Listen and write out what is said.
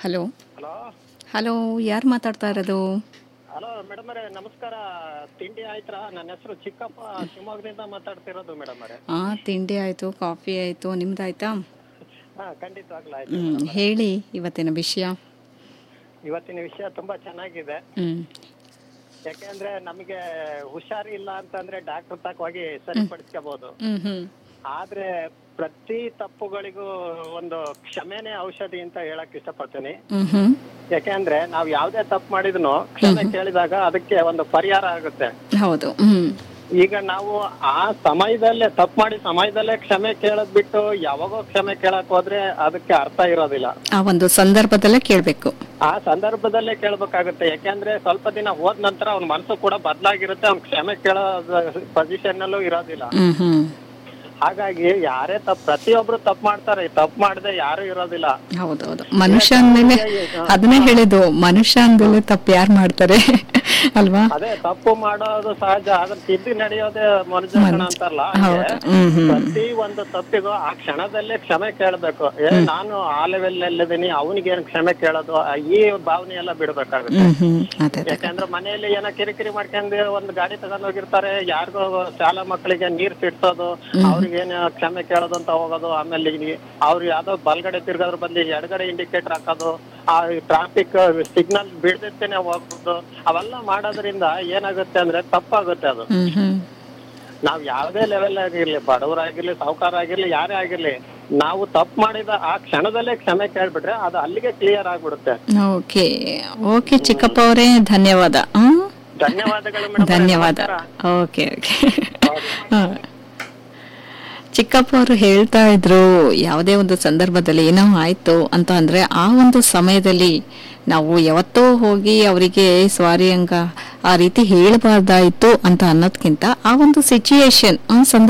Hello hello hello ಯಾರು ಮಾತಾಡ್ತಾ ಇರೋದು ಹಲೋ ಮೇಡಮ್ ಅವರೇ ನಮಸ್ಕಾರ ತಿಂಡಿ ಆಯ್ತಾ ನನ್ನ ಹೆಸರು ಚಿಕ್ಕಪ್ಪ ಶಿವಮೊಗ್ಗದಿಂದ ಮಾತಾಡ್ತಿರೋದು ಮೇಡಮ್ ಅವರೇ ಹಾಂ ತಿಂಡಿ ಆಯಿತು ಕಾಫಿ ಆಯಿತು ನಿಮ್ದಾಯ್ತಾ ಹಾ ಖಂಡಿತವಾಗ್ಲೂ ಆಯ್ತು ಹ್ಞೂ ಹೇಳಿ ಇವತ್ತಿನ ವಿಷಯ ಇವತ್ತಿನ ವಿಷಯ ತುಂಬಾ ಚೆನ್ನಾಗಿದೆ ಹ್ಞೂ ಯಾಕೆಂದ್ರೆ ನಮಗೆ ಹುಷಾರಿಲ್ಲ ಅಂತಂದ್ರೆ ಡಾಕ್ಟರ್ ತಕ್ಕ ಹೋಗಿ ಸರಿಪಡಿಸ್ಕೋಬಹುದು ಹ್ಞೂ ಹ್ಞೂ ಆದ್ರೆ ಪ್ರತಿ ತಪ್ಪುಗಳಿಗೂ ಒಂದು ಕ್ಷಮೆನೇ ಔಷಧಿ ಅಂತ ಹೇಳಕ್ ಇಷ್ಟಪಡ್ತೀನಿ ಹ್ಞೂ ಹ್ಞೂ ಯಾಕೆಂದ್ರೆ ನಾವ್ ಯಾವ್ದೇ ತಪ್ಪು ಮಾಡಿದ್ನು ಕ್ಷಮೆ ಕೇಳಿದಾಗ ಅದಕ್ಕೆ ಒಂದು ಪರಿಹಾರ ಆಗುತ್ತೆ ಹೌದು ಹ್ಞೂ ಈಗ ನಾವು ಆ ಸಮಯದಲ್ಲೇ ತಪ್ಪು ಮಾಡಿ ಸಮಯದಲ್ಲೇ ಕ್ಷಮೆ ಕೇಳದ್ ಬಿಟ್ಟು ಯಾವಾಗೋ ಕ್ಷಮೆ ಕೇಳಕ್ ಹೋದ್ರೆ ಅದಕ್ಕೆ ಅರ್ಥ ಇರೋದಿಲ್ಲ ಆ ಒಂದು ಸಂದರ್ಭದಲ್ಲೇ ಕೇಳಬೇಕು ಆ ಸಂದರ್ಭದಲ್ಲೇ ಕೇಳ್ಬೇಕಾಗುತ್ತೆ ಯಾಕೆಂದ್ರೆ ಸ್ವಲ್ಪ ದಿನ ಹೋದ ನಂತರ ಅವ್ನ ಮನಸ್ಸು ಕೂಡ ಬದಲಾಗಿರುತ್ತೆ ಅವ್ನ್ ಕ್ಷಮೆ ಕೇಳೋ ಪೊಸಿಷನ್ ನಲ್ಲೂ ಇರೋದಿಲ್ಲ ಹ್ಞೂ ಹ್ಞೂ ಹಾಗಾಗಿ ಯಾರೇ ತಪ್ಪು ಪ್ರತಿಯೊಬ್ರು ತಪ್ಪು ಮಾಡ್ತಾರೆ ತಪ್ಪು ಮಾಡದೆ ಯಾರು ಇರೋದಿಲ್ಲ ಹೌದೌದು ಮನುಷ್ಯ ಅಂದಮೇಲೆ ಅದನ್ನೇ ಹೇಳಿದ್ದು ಮನುಷ್ಯ ಅಂದಮೇಲೆ ತಪ್ಪು ಯಾರು ಮಾಡ್ತಾರೆ ಅಲ್ವಾ ಅದೇ ತಪ್ಪು ಮಾಡೋದು ಸಹಜ ಅದ್ರ ತಿದ್ದಿ ನಡೆಯೋದೇ ಮನುಷ್ಯ ಅಂತಾರಲ್ಲ ಹೌದು ಹಾಗೆ ಹ್ಮ್ ಹ್ಮ್ ಪ್ರತಿ ಒಂದು ತಪ್ಪಿಗೂ ಆ ಕ್ಷಣದಲ್ಲೇ ಕ್ಷಮೆ ಕೇಳಬೇಕು ಏ ನಾನು ಆ ಲೆವೆಲ್ ಅಲ್ಲಿದ್ದೀನಿ ಅವನಿಗೆ ಏನ್ ಕ್ಷಮೆ ಕೇಳೋದು ಆ ಈ ಭಾವನೆ ಎಲ್ಲ ಬಿಡ್ಬೇಕಾಗುತ್ತೆ ಹ್ಮ್ ಹ್ಮ್ ಅದೇ ಅದೇ ಯಾಕಂದ್ರೆ ಮನೆಯಲ್ಲಿ ಏನೋ ಕಿರಿಕಿರಿ ಮಾಡ್ಕೊಂಡು ಒಂದು ಗಾಡಿ ತಗೊಂಡ್ ಹೋಗಿರ್ತಾರೆ ಯಾರಿಗೋ ಶಾಲಾ ಮಕ್ಕಳಿಗೆ ನೀರ್ ಸಿಡ್ಸೋದು ಅವ್ರಿಗೇನು ಕ್ಷಮೆ ಕೇಳೋದು ಅಂತ ಹೋಗೋದು ಆಮೇಲೆ ಈ- ಅವ್ರು ಯಾವ್ದೋ ಬಲ್ಗಡೆ ತಿರ್ಗೋದ್ರ ಬದಲಿ ಎಡಗಡೆ ಇಂಡಿಕೇಟರ್ ಹಾಕೋದು ಆ ಟ್ರಾಫಿಕ್ ಸಿಗ್ನಲ್ ಬಿಡ್ದಿರ್ತೇನೆ ಹೋಗೋದು ಅವೆಲ್ಲ ಮಾಡೋದ್ರಿಂದ ಏನಾಗುತ್ತೆ ಅಂದ್ರೆ ತಪ್ಪಾಗುತ್ತೆ ಅದು ಹ್ಮ್ ಹ್ಮ್ ನಾವ್ ಯಾವ್ದೇ ಲೆವೆಲ್ ಆಗಿರ್ಲಿ ಬಡವರಾಗಿರ್ಲಿ ಸಾಹುಕಾರ ಆಗಿರ್ಲಿ ಯಾರೇ ಆಗಿರ್ಲಿ ನಾವು ತಪ್ಪು ಮಾಡಿದ ಆ ಕ್ಷಣದಲ್ಲೇ ಕ್ಷಮೆ ಕೇಳ್ಬಿಟ್ರೆ ಅದು ಅಲ್ಲಿಗೆ ಕ್ಲಿಯರ್ ಆಗ್ಬಿಡುತ್ತೆ ಓಕೆ ಓಕೆ ಚಿಕ್ಕಪ್ಪ ಅವರೇ ಧನ್ಯವಾದ ಹ್ಮ್ ಧನ್ಯವಾದಗಳು ಮೇಡಮ್ ಧನ್ಯವಾದ ಓಕೆ ಓಕೆ ಹಾ. ಚಿಕ್ಕಪ್ಪ ಅವರು ಹೇಳ್ತಾ ಇದ್ರು ಯಾವುದೇ ಒಂದು ಸಂದರ್ಭದಲ್ಲಿ ಏನೋ ಆಯ್ತು ಅಂತ ಅಂದ್ರೆ ಆ ಒಂದು ಸಮಯದಲ್ಲಿ ನಾವು ಯಾವತ್ತೋ ಹೋಗಿ ಅವರಿಗೆ ಸ್ವಾರಿ ಅಂಗ ಆ ರೀತಿ ಹೇಳಬಾರ್ದಾಯ್ತು ಅಂತ ಅನ್ನೋದ್ಕಿಂತ ಆ ಒಂದು ಸಿಚುಯೇಷನ್ ಆ ಸಂದರ್ಭ